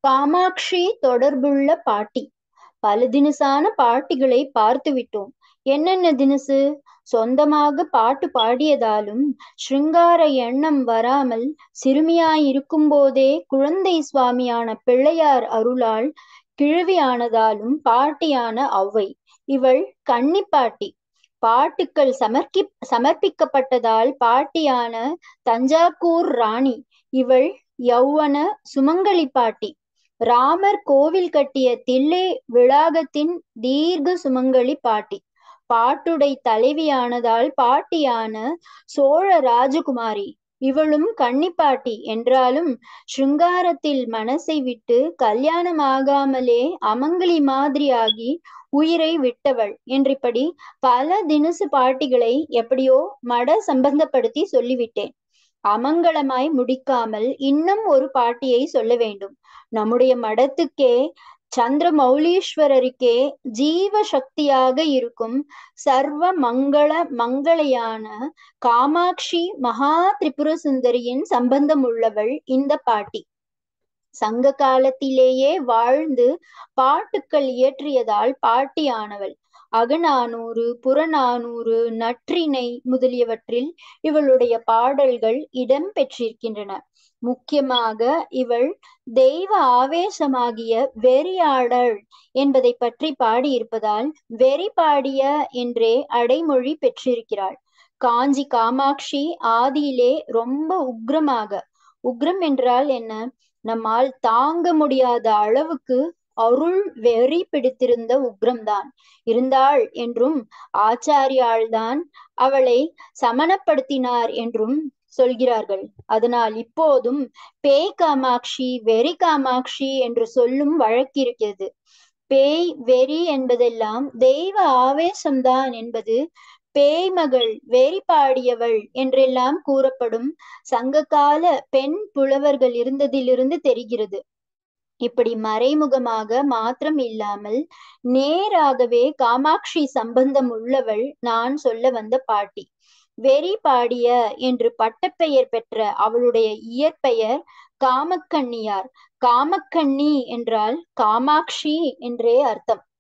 காமாட்சி தொடர்புள்ள பாட்டி பல தினுசான பாட்டிகளை பார்த்து விட்டோம் என்னென்ன தினுசு சொந்தமாக பாட்டு பாடியதாலும் ஸ்ருங்கார எண்ணம் வராமல் சிறுமியாயிருக்கும் போதே குழந்தை சுவாமியான பிள்ளையார் அருளால் கிழவியானதாலும் பாட்டியான ஔவை இவள் கன்னிப்பாட்டி பாட்டுக்கள் சமர்ப்பி சமர்ப்பிக்கப்பட்டதால் பாட்டியான தஞ்சாவூர் ராணி இவள் யௌவன சுமங்கலி பாட்டி ராமர் கோவில் கட்டிய தில்லை விளாகத்தின் தீர்க்க சுமங்கலி பாட்டி பாட்டுடை தலைவியானதால் பாட்டியான சோழ ராஜகுமாரி இவளும் கன்னிப்பாட்டி என்றாலும் ஸ்ருங்காரத்தில் மனசை விட்டு கல்யாணமாகாமலே அமங்கலி மாதிரியாகி உயிரை விட்டவள் என்றிப்படி பல தினசு பாட்டிகளை எப்படியோ மட சம்பந்தப்படுத்தி சொல்லிவிட்டேன் அமங்கலமாய் முடிக்காமல் இன்னும் ஒரு பாட்டியை சொல்ல வேண்டும் நம்முடைய மடத்துக்கே சந்திரமௌலீஸ்வரருக்கே ஜீவ சக்தியாக இருக்கும் சர்வ மங்கள மங்களையான காமாட்சி மகா திரிபுர சுந்தரியின் சம்பந்தம் உள்ளவள் இந்த பாட்டி சங்க காலத்திலேயே வாழ்ந்து பாட்டுக்கள் இயற்றியதால் பாட்டியானவள் அகநானூறு புறநானூறு நற்றிணை முதலியவற்றில் இவளுடைய பாடல்கள் இடம் பெற்றிருக்கின்றன முக்கியமாக இவள் தெய்வ ஆவேசமாகிய வெறியாடல் என்பதை பற்றி பாடியிருப்பதால் வெறி பாடிய என்றே அடைமொழி பெற்றிருக்கிறாள் காஞ்சி காமாட்சி ஆதியிலே ரொம்ப உக்ரமாக உக்ரம் என்றால் என்ன நம்மால் தாங்க முடியாத அளவுக்கு அருள் வெறி பிடித்திருந்த உக்ரம்தான் இருந்தாள் என்றும் ஆச்சாரியால்தான் அவளை சமணப்படுத்தினார் என்றும் சொல்கிறார்கள் அதனால் இப்போதும் பேய் காமாட்சி வெறி காமாட்சி என்று சொல்லும் வழக்கிருக்கிறது பேய் வெறி என்பதெல்லாம் தெய்வ ஆவேசம்தான் என்பது பேய்மகள் வெறி பாடியவள் என்றெல்லாம் கூறப்படும் சங்ககால பெண் புலவர்கள் இருந்ததிலிருந்து தெரிகிறது இப்படி மறைமுகமாக மாத்திரம் இல்லாமல் நேராகவே காமாட்சி சம்பந்தம் உள்ளவள் நான் சொல்ல வந்த பாட்டி வெறி பாடிய என்று பட்டப்பெயர் பெற்ற அவளுடைய இயற்பெயர் காமக்கண்ணியார் காமக்கண்ணி என்றால் காமாட்சி என்றே அர்த்தம்